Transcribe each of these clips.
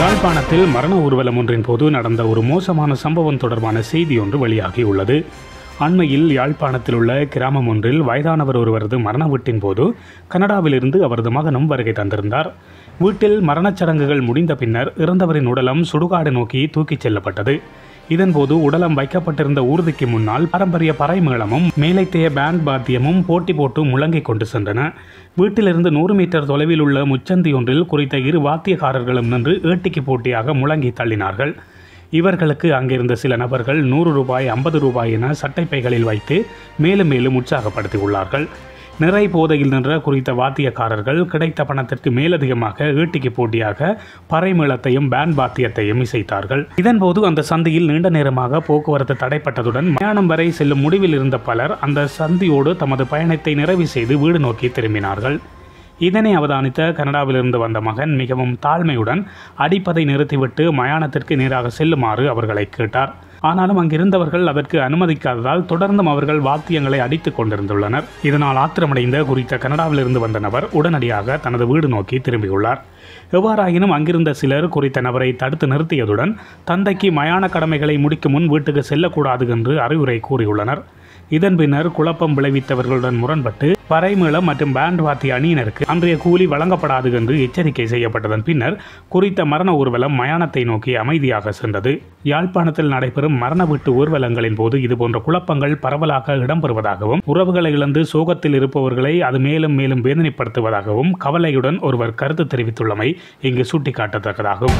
யாழ்ப்பாணத்தில் மரண ஊர்வலம் ஒன்றின் போது நடந்த ஒரு மோசமான சம்பவம் தொடர்பான செய்தி ஒன்று வெளியாகியுள்ளது அண்மையில் யாழ்ப்பாணத்தில் உள்ள கிராமம் ஒன்றில் வயதானவர் ஒருவரது மரண வீட்டின் போது கனடாவிலிருந்து அவரது மகனும் வருகை தந்திருந்தார் வீட்டில் மரணச் சடங்குகள் முடிந்த பின்னர் இறந்தவரின் உடலம் சுடுகாடு நோக்கி தூக்கிச் செல்லப்பட்டது இதன்போது உடலம் வைக்கப்பட்டிருந்த ஊர்திக்கு முன்னால் பாரம்பரிய பறை மேளமும் மேலைத்தேய பேண்ட் வாத்தியமும் போட்டி போட்டு முழங்கிக் கொண்டு சென்றன வீட்டிலிருந்து நூறு மீட்டர் தொலைவில் உள்ள முச்சந்தி ஒன்றில் குறித்த இரு வாத்தியக்காரர்களும் நின்று ஏட்டிக்கு போட்டியாக முழங்கி தள்ளினார்கள் இவர்களுக்கு அங்கிருந்த சில நபர்கள் நூறு ரூபாய் ஐம்பது ரூபாய் என சட்டைப்பைகளில் வைத்து மேலும் மேலும் உற்சாகப்படுத்தியுள்ளார்கள் நிறை போதையில் நின்ற குறித்த வாத்தியக்காரர்கள் கிடைத்த பணத்திற்கு மேலதிகமாக ஈட்டிக்கு போட்டியாக பறைமேளத்தையும் பேண்ட் வாத்தியத்தையும் இசைத்தார்கள் இதன்போது அந்த சந்தியில் நீண்ட நேரமாக போக்குவரத்து தடைப்பட்டதுடன் மயானம் வரை செல்லும் முடிவில் இருந்த பலர் அந்த சந்தியோடு தமது பயணத்தை நிறைவு செய்து வீடு நோக்கி திரும்பினார்கள் இதனை அவதானித்த கனடாவிலிருந்து வந்த மகன் மிகவும் தாழ்மையுடன் அடிப்பதை நிறுத்திவிட்டு மயானத்திற்கு நேராக செல்லுமாறு அவர்களை கேட்டார் ஆனாலும் அங்கிருந்தவர்கள் அதற்கு அனுமதிக்காததால் தொடர்ந்தும் அவர்கள் வாத்தியங்களை அடித்துக் கொண்டிருந்துள்ளனர் இதனால் ஆத்திரமடைந்த குறித்த கனடாவிலிருந்து வந்த நபர் உடனடியாக தனது வீடு நோக்கி திரும்பியுள்ளார் எவ்வாறாயினும் அங்கிருந்த சிலர் குறித்த நபரை தடுத்து நிறுத்தியதுடன் தந்தைக்கு மயான கடமைகளை முடிக்கும் முன் வீட்டுக்கு செல்லக்கூடாது என்று அறிவுரை கூறியுள்ளனர் இதன் பின்னர் குழப்பம் விளைவித்தவர்களுடன் முரண்பட்டு பறைமேளம் மற்றும் பேண்ட் வாத்திய அணியினருக்கு அன்றைய கூலி வழங்கப்படாது என்று எச்சரிக்கை செய்யப்பட்டதன் பின்னர் குறித்த மரண ஊர்வலம் மயானத்தை நோக்கி அமைதியாக சென்றது யாழ்ப்பாணத்தில் நடைபெறும் மரண வீட்டு ஊர்வலங்களின் போது இதுபோன்ற குழப்பங்கள் பரவலாக இடம்பெறுவதாகவும் உறவுகளை இழந்து சோகத்தில் இருப்பவர்களை அது மேலும் மேலும் வேதனைப்படுத்துவதாகவும் கவலையுடன் ஒருவர் கருத்து தெரிவித்துள்ளமை இங்கு சுட்டிக்காட்டத்தக்கதாகும்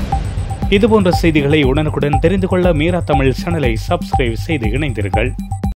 இதுபோன்ற செய்திகளை உடனுக்குடன் தெரிந்து கொள்ள மீரா தமிழ் சேனலை சப்ஸ்கிரைப் செய்து இணைந்தீர்கள்